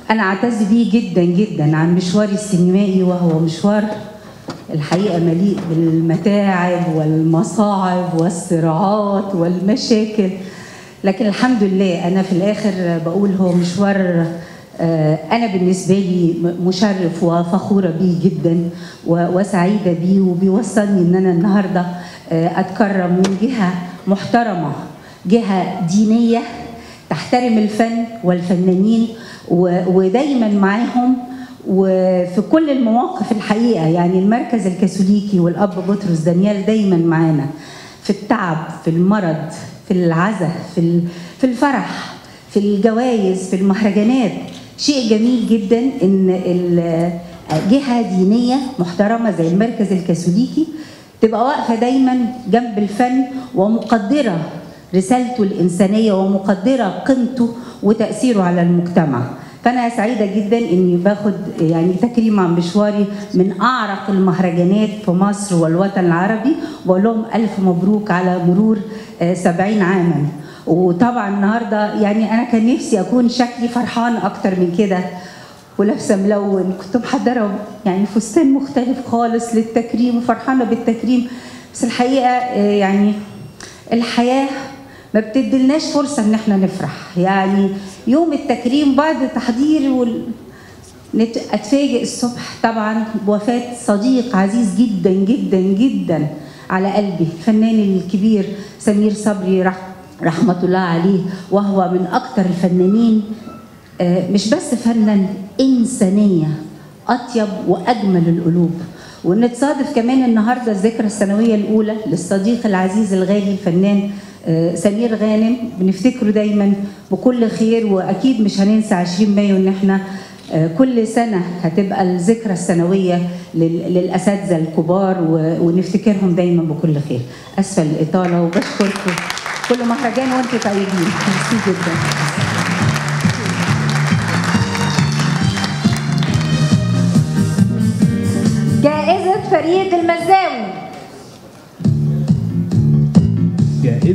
أنا أعتز بيه جدا جدا عن مشواري السينمائي وهو مشوار الحقيقة مليء بالمتاعب والمصاعب والصراعات والمشاكل لكن الحمد لله أنا في الآخر بقول هو مشوار آه، أنا بالنسبة لي م- مشرف وفخورة بيه جدا و- وسعيدة بيه وبيوصلني إن أنا النهاردة آه، أتكرم من جهة محترمة جهة دينية تحترم الفن والفنانين و- ودايما معاهم وفي كل المواقف الحقيقه يعني المركز الكاثوليكي والاب بطرس دانيال دايما معانا في التعب في المرض في العزة في ال- في الفرح في الجوائز في المهرجانات شيء جميل جدا ان ال- جهه دينيه محترمه زي المركز الكاثوليكي تبقى واقفه دايما جنب الفن ومقدره رسالته الإنسانية ومقدرة قيمته وتأثيره على المجتمع فأنا سعيدة جدا إني باخد يعني تكريم عن مشواري من أعرق المهرجانات في مصر والوطن العربي بقول لهم ألف مبروك على مرور آه، سبعين عاما وطبعا النهاردة يعني أنا كان نفسي أكون شكلي فرحان أكتر من كده ولابسه ملون كنت محضره يعني فستان مختلف خالص للتكريم وفرحانه بالتكريم بس الحقيقه آه، يعني الحياه ما بتدلناش فرصه ان احنا نفرح يعني يوم التكريم بعد تحضير وال... نت... اتفاجئ الصبح طبعا بوفاه صديق عزيز جدا جدا جدا على قلبي الفنان الكبير سمير صبري رح... رحمه الله عليه وهو من اكثر الفنانين آه، مش بس فنا انسانيه اطيب واجمل القلوب وان تصادف كمان النهارده الذكرى السنويه الاولى للصديق العزيز الغالي الفنان آه، سمير غانم بنفتكره دايما بكل خير واكيد مش هننسى 20 مايو ان احنا آه، كل سنه هتبقى الذكرى السنويه لل- للاساتذه الكبار و- ونفتكرهم دايما بكل خير اسفه الاطاله وبشكركم كل مهرجان وانتم طيبين ميرسي جدا جائزة فريد المزاوي